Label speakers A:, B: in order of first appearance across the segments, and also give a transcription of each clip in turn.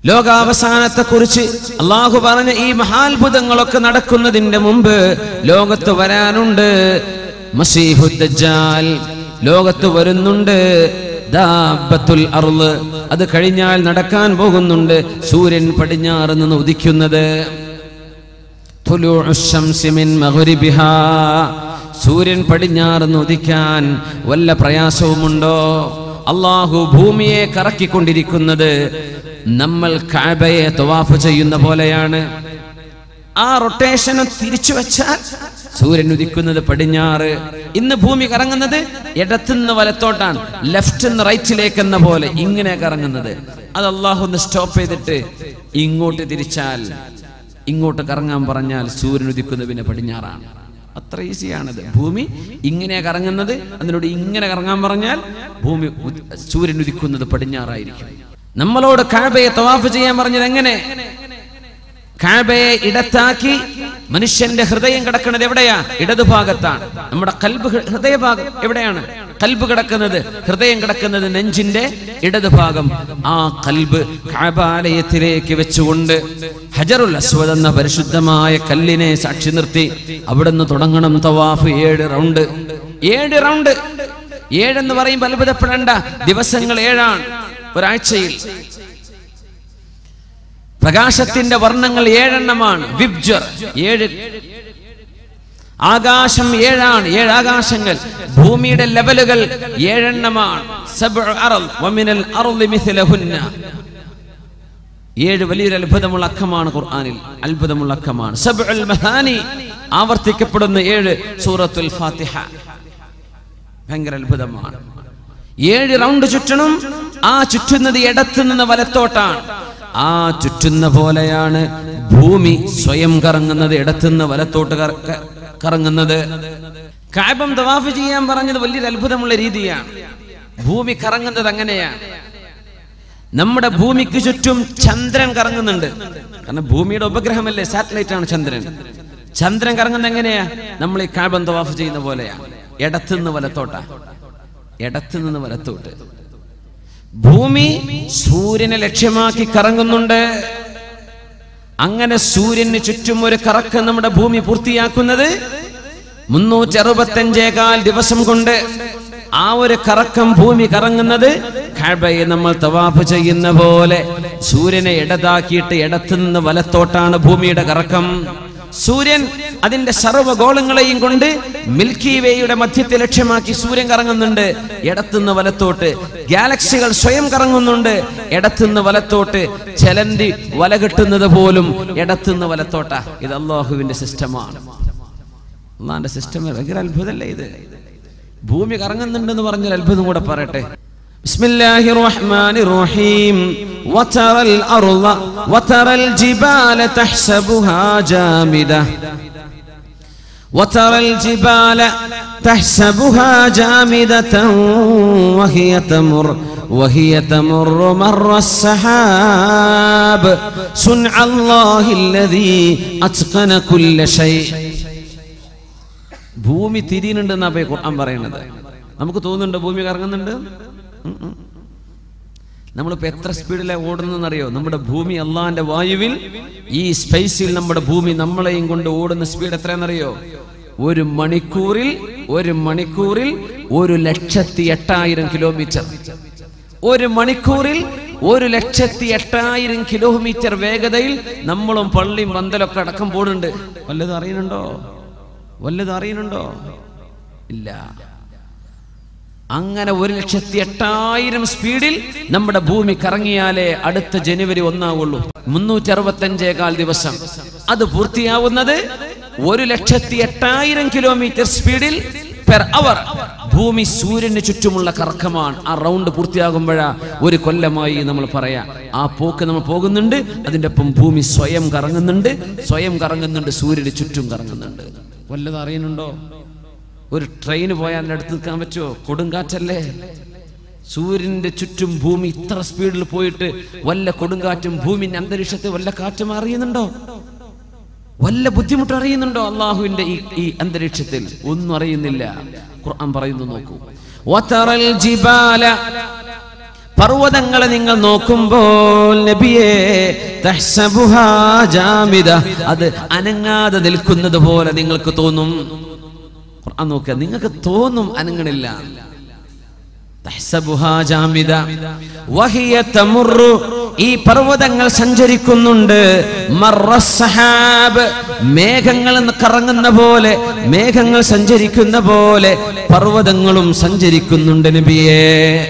A: ലോകാവസാനത്തെ കുറിച്ച് അള്ളാഹു പറഞ്ഞ ഈ മഹാത്ഭുതങ്ങളൊക്കെ നടക്കുന്നതിന്റെ മുമ്പ് ലോകത്ത് വരാനുണ്ട് മസീഹുദ്ദാൽ ലോകത്ത് വരുന്നുണ്ട് ദാബത്തുൽ അർള് അത് കഴിഞ്ഞാൽ നടക്കാൻ പോകുന്നുണ്ട് സൂര്യൻ പടിഞ്ഞാറ് നിന്ന് ഉദിക്കുന്നത് തുലൂഉ ശംസി മിൻ മഗ്രിബിഹാ. സൂര്യൻ പടിഞ്ഞാറുന്ന് ഉദിക്കാൻ വല്ല പ്രയാസവുമുണ്ടോ അള്ളാഹു ഭൂമിയെ കറക്കിക്കൊണ്ടിരിക്കുന്നത് നമ്മൾ കാബയെ തവാഫ് ചെയ്യുന്ന പോലെയാണ് ആ റൊട്ടേഷനെ തിരിച്ചു വെച്ചാൽ സൂര്യൻ ഉദിക്കുന്നത് പടിഞ്ഞാറ് ഇന്ന് ഭൂമി കറങ്ങുന്നത് ഇടത്തുനിന്ന് വലത്തോട്ടാണ് ലെഫ്റ്റ് നിന്ന് റൈറ്റിലേക്ക് എന്ന പോലെ ഇങ്ങനെ കറങ്ങുന്നത് അത് അള്ളാഹു ഒന്ന് സ്റ്റോപ്പ് ചെയ്തിട്ട് ഇങ്ങോട്ട് തിരിച്ചാൽ ഇങ്ങോട്ട് കറങ്ങാൻ പറഞ്ഞാൽ സൂര്യൻ ഉദിക്കുന്നത് പിന്നെ പടിഞ്ഞാറാണ് അത്ര ഈസിയാണത് ഭൂമി ഇങ്ങനെ കറങ്ങുന്നത് അതിനോട് ഇങ്ങനെ കറങ്ങാൻ പറഞ്ഞാൽ ഭൂമി ഉദ്- സൂര്യൻ ഉദിക്കുന്നത് പടിഞ്ഞാറായിരിക്കും നമ്മളോട് കാബയെ തവാഫ് ചെയ്യാൻ പറഞ്ഞത് എങ്ങനെ കാബയെ ഇടത്താക്കി മനുഷ്യന്റെ ഹൃദയം കിടക്കുന്നത് എവിടെയാ ഇടതുഭാഗത്താണ് നമ്മുടെ കൽബ് ഹൃ- ഹൃദയഭാഗം എവിടെയാണ് കൽബ് കിടക്കുന്നത് ഹൃദയം കിടക്കുന്നത് നെഞ്ചിന്റെ ഇടതുഭാഗം ആ കൽബ് കാബാലയത്തിലേക്ക് വെച്ചുകൊണ്ട് ഹജറുൽ അസ്വദ് എന്ന പരിശുദ്ധമായ കല്ലിനെ സാക്ഷി നിർത്തി അവിടുന്ന് തുടങ്ങണം തവാഫ് ഏഴ് റൗണ്ട് ഏഴ് റൗണ്ട് ഏഴെന്ന് പറയുമ്പോൾ അത്ഭുതപ്പെടേണ്ട ദിവസങ്ങൾ ഏഴാണ് ഒരാഴ്ചയിൽ പ്രകാശത്തിന്റെ വർണ്ണങ്ങൾ ഏഴെണ്ണമാണ് വിബ്ജർ ഏഴ് ആകാശം ഏഴാണ് ഏഴ് ആകാശങ്ങൾ ഭൂമിയുടെ ലെവലുകൾ ഏഴെണ്ണമാണ് സബ്ഉ അറൾ വമിനൽ അർളി മിഥ്ലഹുന്ന ഏഴ് വലിയൊരു അത്ഭുതമുള്ള അക്കമാണ് ഖുർആനിൽ അത്ഭുതമുള്ള അക്കമാണ് സബ്ഉൽ മഹാനി ആവർത്തിക്കപ്പെടുന്ന ഏഴ് സൂറത്തുൽ ഫാത്തിഹ ഭയങ്കര അത്ഭുതമാണ് ഏഴ് റൗണ്ട് ചുറ്റണം ആ ചുറ്റുന്നത് ഇടത്ത് നിന്ന് വലത്തോട്ടാണ് ആ ചുറ്റുന്ന പോലെയാണ് ഭൂമി സ്വയം കറങ്ങുന്നത് ഇടത്തുനിന്ന് വലത്തോട്ട് കറ- ക- കറങ്ങുന്നത് കാബം തവാഫ് ചെയ്യാൻ പറഞ്ഞത് വലിയൊരു അത്ഭുതമുള്ള രീതിയാണ് ഭൂമി കറങ്ങുന്നത് അങ്ങനെയാണ് നമ്മുടെ ഭൂമിക്ക് ചുറ്റും ചന്ദ്രൻ കറങ്ങുന്നുണ്ട് കാരണം ഭൂമിയുടെ ഉപഗ്രഹമല്ലേ സാറ്റലൈറ്റ് ആണ് ചന്ദ്രൻ ചന്ദ്രൻ കറങ്ങുന്നത് എങ്ങനെയാ നമ്മൾ ഈ കാബം തവാഫ് ചെയ്യുന്ന പോലെയാ ഇടത്തുനിന്ന് വലത്തോട്ടാ ഇടത്തുനിന്ന് വലത്തോട്ട് ഭൂമി സൂര്യനെ ലക്ഷ്യമാക്കി കറങ്ങുന്നുണ്ട് അങ്ങനെ സൂര്യന് ചുറ്റും ഒരു കറക്കം നമ്മുടെ ഭൂമി പൂർത്തിയാക്കുന്നത് മുന്നൂറ്റി അറുപത്തഞ്ചേകാൽ ദിവസം കൊണ്ട് ആ ഒരു കറക്കം ഭൂമി കറങ്ങുന്നത് കഅബയെ നമ്മൾ തവാഫ് ചെയ്യുന്ന പോലെ സൂര്യനെ ഇടതാക്കിയിട്ട് ഇടത്തുനിന്ന് വലത്തോട്ടാണ് ഭൂമിയുടെ കറക്കം സൂര്യൻ അതിന്റെ സർവ്വഗോളങ്ങളെയും കൊണ്ട് മിൽക്കി വേയുടെ മധ്യത്തെ ലക്ഷ്യമാക്കി സൂര്യൻ കറങ്ങുന്നുണ്ട് ഇടത്തുനിന്ന് വലത്തോട്ട് ഗാലക്സികൾ സ്വയം കറങ്ങുന്നുണ്ട് ഇടത്തുനിന്ന് വലത്തോട്ട് ചെലന്തി വല കെട്ടുന്നത് പോലും ഇടത്തുനിന്ന് വലത്തോട്ടാ ഇത് അള്ളാഹുവിന്റെ സിസ്റ്റമാണ് അള്ളാന്റെ സിസ്റ്റം ഭയങ്കര അത്ഭുതമല്ലേ ഇത് ഭൂമി കറങ്ങുന്നുണ്ടെന്ന് പറഞ്ഞൊരു അത്ഭുതം കൂടെ പറയട്ടെ بسم الله الرحمن الرحيم وترى الأرض وترى الجبال تحسبها جامدة وترى الجبال تحسبها جامدة وهي تمر وهي تمر مر السحاب صنع الله الذي أتقن كل شيء ഭൂമി തിരിയുന്നുണ്ടെന്നാ പോയി ഖുർആൻ പറയുന്നത് നമുക്ക് തോന്നുന്നുണ്ട് ഭൂമി കറങ്ങുന്നുണ്ട് ഉം ഉം. നമ്മളിപ്പോ എത്ര സ്പീഡിലാണ് ഓടുന്നതെന്നറിയോ നമ്മുടെ ഭൂമി അള്ളാന്റെ വായുവിൽ ഈ സ്പേസിൽ നമ്മുടെ ഭൂമി നമ്മളെയും കൊണ്ട് ഓടുന്ന സ്പീഡ് എത്രയാണെന്നറിയോ ഒരു മണിക്കൂറിൽ ഒരു മണിക്കൂറിൽ ഒരു ലക്ഷത്തി എട്ടായിരം കിലോമീറ്റർ ഒരു മണിക്കൂറിൽ ഒരു ലക്ഷത്തി എട്ടായിരം കിലോമീറ്റർ വേഗതയിൽ നമ്മളും പള്ളിയും പന്തലൊക്കെ അടക്കം പോകുന്നുണ്ട് വല്ലതും അറിയുന്നുണ്ടോ വല്ലതും അറിയുന്നുണ്ടോ ഇല്ല അങ്ങനെ ഒരു ലക്ഷത്തി എട്ടായിരം സ്പീഡിൽ നമ്മുടെ ഭൂമി കറങ്ങിയാലേ അടുത്ത ജനുവരി ഒന്നാവുള്ളൂ മുന്നൂറ്റി അറുപത്തഞ്ചേകാൽ ദിവസം അത് പൂർത്തിയാവുന്നത് ഒരു ലക്ഷത്തി എട്ടായിരം കിലോമീറ്റർ സ്പീഡിൽ പെർ അവർ ഭൂമി സൂര്യന് ചുറ്റുമുള്ള കറക്കമാണ് ആ റൗണ്ട് പൂർത്തിയാകുമ്പോഴാ ഒരു കൊല്ലമായി നമ്മൾ പറയാം ആ പോക്ക് നമ്മൾ പോകുന്നുണ്ട് അതിന്റെ ഒപ്പം ഭൂമി സ്വയം കറങ്ങുന്നുണ്ട് സ്വയം കറങ്ങുന്നുണ്ട് സൂര്യന് ചുറ്റും കറങ്ങുന്നുണ്ട് വല്ലതും അറിയുന്നുണ്ടോ ഒരു ട്രെയിൻ പോയാൽ അതിൻ്റെ അടുത്ത് നിൽക്കാൻ പറ്റുമോ കൊടുങ്കാറ്റല്ലേ സൂര്യന്റെ ചുറ്റും ഭൂമി ഇത്ര സ്പീഡിൽ പോയിട്ട് വല്ല കൊടുങ്കാറ്റും ഭൂമിന്റെ അന്തരീക്ഷത്തെ വല്ല കാറ്റും അറിയുന്നുണ്ടോ വല്ല ബുദ്ധിമുട്ട് അറിയുന്നുണ്ടോ അള്ളാഹുവിന്റെ ഈ ഈ അന്തരീക്ഷത്തിൽ ഒന്നും അറിയുന്നില്ല ഖുർആൻ പറയുന്നു നോക്കൂ വതറൽ ജിബാല പർവ്വതങ്ങളെ നിങ്ങൾ നോക്കുമ്പോൾ നബിയെ തഹ്സബുഹാ ജാമിദ അത് അനങ്ങാതെ നിൽക്കുന്നത് പോലെ നിങ്ങൾക്ക് തോന്നും ഖുർആൻ നോക്കുക നിങ്ങൾക്ക് തോന്നും അനങ്ങണില്ല തഹ്സബുഹാ ജാമിദ വഹിയ തമുറു ഈ പർവ്വതങ്ങൾ സഞ്ചരിക്കുന്നുണ്ട് മറസ്സഹാബ് മേഘങ്ങൾ കറങ്ങുന്ന പോലെ മേഘങ്ങൾ സഞ്ചരിക്കുന്ന പോലെ പർവ്വതങ്ങളും സഞ്ചരിക്കുന്നുണ്ട് നബിയേ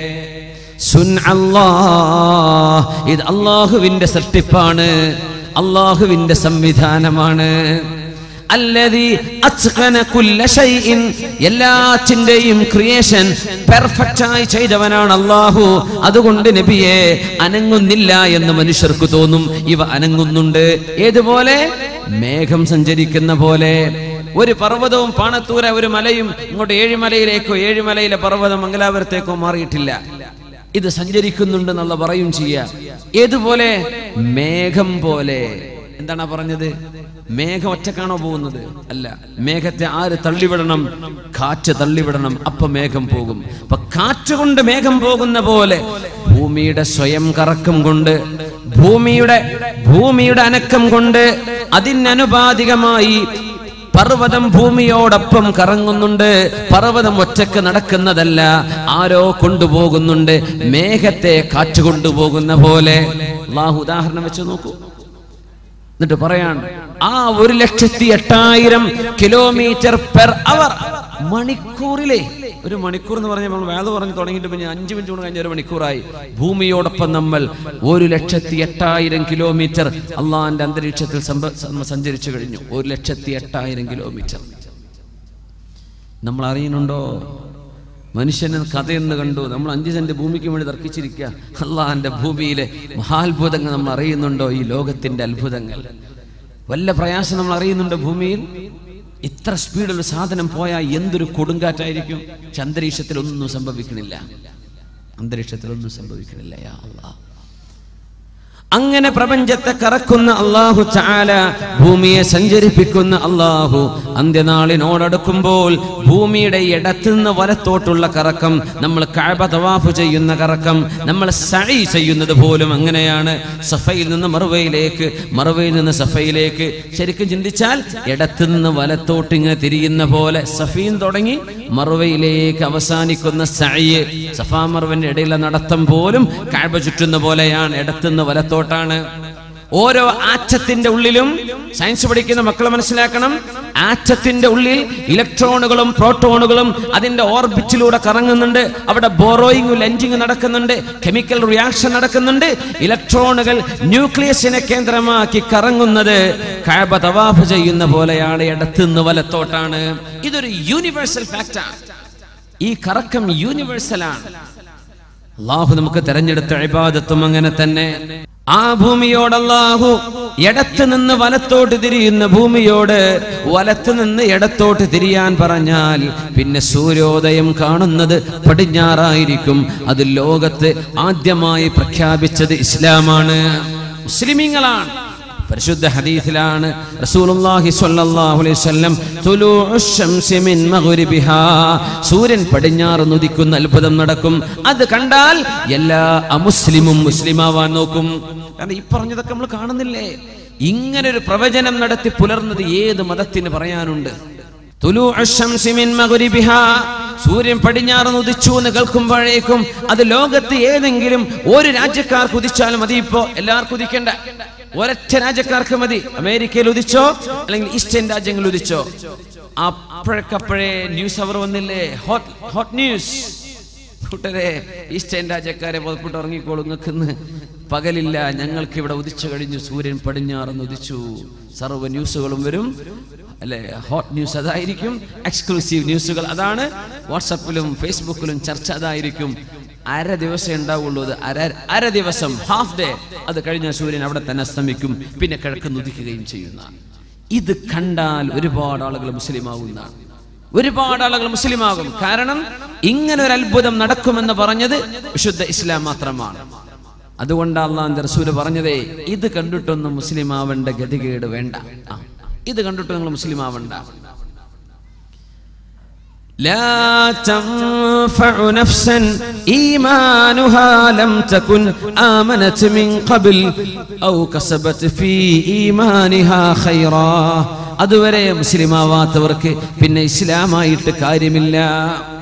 A: സുൻ അല്ലാഹ് ഇത് അള്ളാഹുവിന്റെ സൃഷ്ടിപ്പാണ് അള്ളാഹുവിന്റെ സംവിധാനമാണ് അല്ലതി അത്ഖന കുല്ല ഷൈഇൻ എല്ലാറ്റിന്റെയും ക്രിയേഷൻ പെർഫെക്റ്റ് ആയി ചെയ്തവനാണ് അള്ളാഹു അതുകൊണ്ട് നബിയെ അനങ്ങുന്നില്ല എന്ന് മനുഷ്യർക്ക് തോന്നും ഇവ അനങ്ങുന്നുണ്ട് ഏതുപോലെ മേഘം സഞ്ചരിക്കുന്ന പോലെ ഒരു പർവ്വതവും പാണത്തൂര ഒരു മലയും ഇങ്ങോട്ട് ഏഴിമലയിലേക്കോ ഏഴിമലയിലെ പർവ്വതം മംഗലാപുരത്തേക്കോ മാറിയിട്ടില്ല ഇത് സഞ്ചരിക്കുന്നുണ്ടെന്നുള്ള പറയും ചെയ്യുക ഏതുപോലെ മേഘം പോലെ എന്താണ് ആ പറഞ്ഞത് മേഘം ഒറ്റക്കാണോ പോകുന്നത് അല്ല മേഘത്തെ ആര് തള്ളിവിടണം കാറ്റ് തള്ളിവിടണം അപ്പൊ മേഘം പോകും അപ്പൊ കാറ്റ് കൊണ്ട് മേഘം പോകുന്ന പോലെ ഭൂമിയുടെ സ്വയം കറക്കം കൊണ്ട് ഭൂമിയുടെ ഭൂമിയുടെ അനക്കം കൊണ്ട് അതിനനുപാതികമായി പർവ്വതം ഭൂമിയോടൊപ്പം കറങ്ങുന്നുണ്ട് പർവ്വതം ഒറ്റക്ക് നടക്കുന്നതല്ല ആരോ കൊണ്ടുപോകുന്നുണ്ട് മേഘത്തെ കാറ്റ് കൊണ്ടുപോകുന്ന പോലെ അള്ളാഹു ഉദാഹരണം വെച്ച് നോക്കൂ എന്നിട്ട് പറയാൻ ആ ഒരു ലക്ഷത്തി എട്ടായിരം കിലോമീറ്റർ പെർ അവർ മണിക്കൂറിലെ ഒരു മണിക്കൂർ എന്ന് പറഞ്ഞാൽ നമ്മൾ വേദ പറഞ്ഞു തുടങ്ങിയിട്ട് പിന്നെ അഞ്ച് മിനിറ്റ് കൊണ്ട് കഴിഞ്ഞ ഒരു മണിക്കൂറായി ഭൂമിയോടൊപ്പം നമ്മൾ ഒരു ലക്ഷത്തി എട്ടായിരം കിലോമീറ്റർ അള്ളാഹിന്റെ അന്തരീക്ഷത്തിൽ സംഭ- സ- സഞ്ചരിച്ചു കഴിഞ്ഞു ഒരു ലക്ഷത്തി എട്ടായിരം കിലോമീറ്റർ നമ്മൾ അറിയുന്നുണ്ടോ മനുഷ്യന് കഥയെന്ന് കണ്ടു നമ്മൾ അഞ്ച് സെന്റ് ഭൂമിക്ക് വേണ്ടി തർക്കിച്ചിരിക്കുക അള്ളാഹിന്റെ ഭൂമിയിലെ മഹാത്ഭുതങ്ങൾ നമ്മൾ അറിയുന്നുണ്ടോ ഈ ലോകത്തിന്റെ അത്ഭുതങ്ങൾ വല്ല പ്രയാസം നമ്മൾ അറിയുന്നുണ്ടോ ഭൂമിയിൽ ഇത്ര സ്പീഡിൽ ഒരു സാധനം പോയാൽ എന്തൊരു കൊടുങ്കാറ്റായിരിക്കും പക്ഷെ അന്തരീക്ഷത്തിൽ ഒന്നും സംഭവിക്കണില്ല അന്തരീക്ഷത്തിൽ ഒന്നും സംഭവിക്കണില്ല യാ അല്ലാ അങ്ങനെ പ്രപഞ്ചത്തെ കറക്കുന്ന അള്ളാഹു ചാല ഭൂമിയെ സഞ്ചരിപ്പിക്കുന്ന അള്ളാഹു അന്ത്യനാളിനോടടുക്കുമ്പോൾ ഭൂമിയുടെ ഇടത്തുനിന്ന് വലത്തോട്ടുള്ള കറക്കം നമ്മൾ കഅബ തവാഫ് ചെയ്യുന്ന കറക്കം നമ്മൾ സഴി ചെയ്യുന്നത് പോലും അങ്ങനെയാണ് സഫയിൽ നിന്ന് മറുവയിലേക്ക് മറുവയിൽ നിന്ന് സഫയിലേക്ക് ശരിക്കും ചിന്തിച്ചാൽ ഇടത്തുനിന്ന് വലത്തോട്ട് ഇങ്ങനെ തിരിയുന്ന പോലെ സഫീൻ തുടങ്ങി മറുവയിലേക്ക് അവസാനിക്കുന്ന സഴി സഫാ മറുവിന്റെ ഇടയിലെ നടത്തം പോലും കഅബ ചുറ്റുന്ന പോലെയാണ് ഇടത്തുനിന്ന് വലത്തോട്ടാണ് ഓരോ ആറ്റത്തിന്റെ ഉള്ളിലും സയൻസ് പഠിക്കുന്ന മക്കൾ മനസ്സിലാക്കണം ആറ്റത്തിന്റെ ഉള്ളിൽ ഇലക്ട്രോണുകളും പ്രോട്ടോണുകളും അതിന്റെ ഓർബിറ്റിലൂടെ കറങ്ങുന്നുണ്ട് അവിടെ ബോറോയിങ് ലെഞ്ചിങ് നടക്കുന്നുണ്ട് കെമിക്കൽ റിയാക്ഷൻ നടക്കുന്നുണ്ട് ഇലക്ട്രോണുകൾ ന്യൂക്ലിയസിനെ കേന്ദ്രമാക്കി കറങ്ങുന്നത് കഅബ തവാഫ് ചെയ്യുന്ന പോലെയാണ് ഇടത്തുനിന്ന് വലത്തോട്ടാണ് ഇതൊരു യൂണിവേഴ്സൽ ഫാക്റ്റാണ് ഈ കറക്കം യൂണിവേഴ്സലാണ് അള്ളാഹു നമുക്ക് തെരഞ്ഞെടുത്ത ഇബാദത്തും അങ്ങനെ തന്നെ ആ ഭൂമിയോട് അള്ളാഹു ഇടത്ത് നിന്ന് വലത്തോട്ട് തിരിയുന്ന ഭൂമിയോട് വലത്ത് നിന്ന് ഇടത്തോട്ട് തിരിയാൻ പറഞ്ഞാൽ പിന്നെ സൂര്യോദയം കാണുന്നത് പടിഞ്ഞാറായിരിക്കും അത് ലോകത്ത് ആദ്യമായി പ്രഖ്യാപിച്ചത് ഇസ്ലാമാണ് മുസ്ലിമീങ്ങളാണ് പരിശുദ്ധ ഹദീസിലാണ് റസൂലുള്ളാഹി സ്വല്ലല്ലാഹു അലൈഹി വസല്ലം തുലൂഉ ശംസി മിൻ മഗ്രിബിഹാ സൂര്യൻ പടിഞ്ഞാറ് ഉദിക്കുന്ന അത്ഭുതം നടക്കും അത് കണ്ടാൽ എല്ലാ അമുസ്ലിമും മുസ്ലിമാവാൻ നോക്കും കാരണം ഈ പറഞ്ഞതൊക്കെ നമ്മൾ കാണുന്നില്ലേ ഇങ്ങനെ ഒരു പ്രവചനം നടത്തി പുലർന്നത് ഏത് മതത്തിന് പറയാനുണ്ട് തുലൂഉ ശംസി മിൻ മഗ്രിബിഹാ സൂര്യൻ പടിഞ്ഞാറ് ഉദിച്ചു എന്ന് കേൾക്കുമ്പോഴേക്കും അത് ലോകത്ത് ഏതെങ്കിലും ഒരു രാജ്യക്കാർക്ക് ഉദിച്ചാലും മതി ഇപ്പോ എല്ലാവർക്കും ഉദിക്കണ്ട ഒരൊറ്റ രാജ്യക്കാർക്ക് മതി അമേരിക്കയിൽ ഉദിച്ചോ അല്ലെങ്കിൽ ഈസ്റ്റേൺ രാജ്യങ്ങളിൽ ഉദിച്ചോ അപ്പോഴക്കപ്പോഴേ ന്യൂസ് അവർ വന്നില്ലേ ഹോട്ട് ഹോട്ട് ന്യൂസ് കൂട്ടരെ ഈസ്റ്റേൺ രാജ്യക്കാരെ പുറപ്പെട്ട് ഉറങ്ങിക്കോളൂ നിങ്ങൾക്കിന്ന് പകലില്ല ഞങ്ങൾക്ക് ഇവിടെ ഉദിച്ചു കഴിഞ്ഞു സൂര്യൻ പടിഞ്ഞാറന്ന് ഉദിച്ചു സർവ്വ ന്യൂസുകളും വരും അല്ലെ ഹോട്ട് ന്യൂസ് അതായിരിക്കും എക്സ്ക്ലൂസീവ് ന്യൂസുകൾ അതാണ് വാട്സപ്പിലും ഫേസ്ബുക്കിലും ചർച്ച അതായിരിക്കും അര ദിവസം ഉണ്ടാവുള്ളൂ അത് അര അര ദിവസം ഹാഫ് ഡേ അത് കഴിഞ്ഞ സൂര്യൻ അവിടെ തന്നെ അസ്തമിക്കും പിന്നെ കിഴക്ക് ഉദിക്കുകയും ചെയ്യുന്ന ഇത് കണ്ടാൽ ഒരുപാട് ആളുകൾ മുസ്ലിമാവുന്നതാണ് ഒരുപാട് ആളുകൾ മുസ്ലിമാകും കാരണം ഇങ്ങനെ ഒരു അത്ഭുതം നടക്കുമെന്ന് പറഞ്ഞത് വിശുദ്ധ ഇസ്ലാം മാത്രമാണ് അതുകൊണ്ട് അള്ളാന്റെ റസൂല് പറഞ്ഞതേ ഇത് കണ്ടിട്ടൊന്നും മുസ്ലിം ആവേണ്ട ഗതികേട് വേണ്ട ആ, ഇത് കണ്ടിട്ട് നിങ്ങൾ മുസ്ലിം ആവണ്ട لا تنفع نفسا إيمانها لم تكن آمنت من قبل أو كسبت في إيمانها خيرا അതുവരെ മുസ്ലിമാവാത്തവർക്ക് പിന്നെ ഇസ്ലാമായിട്ട് കാര്യമില്ല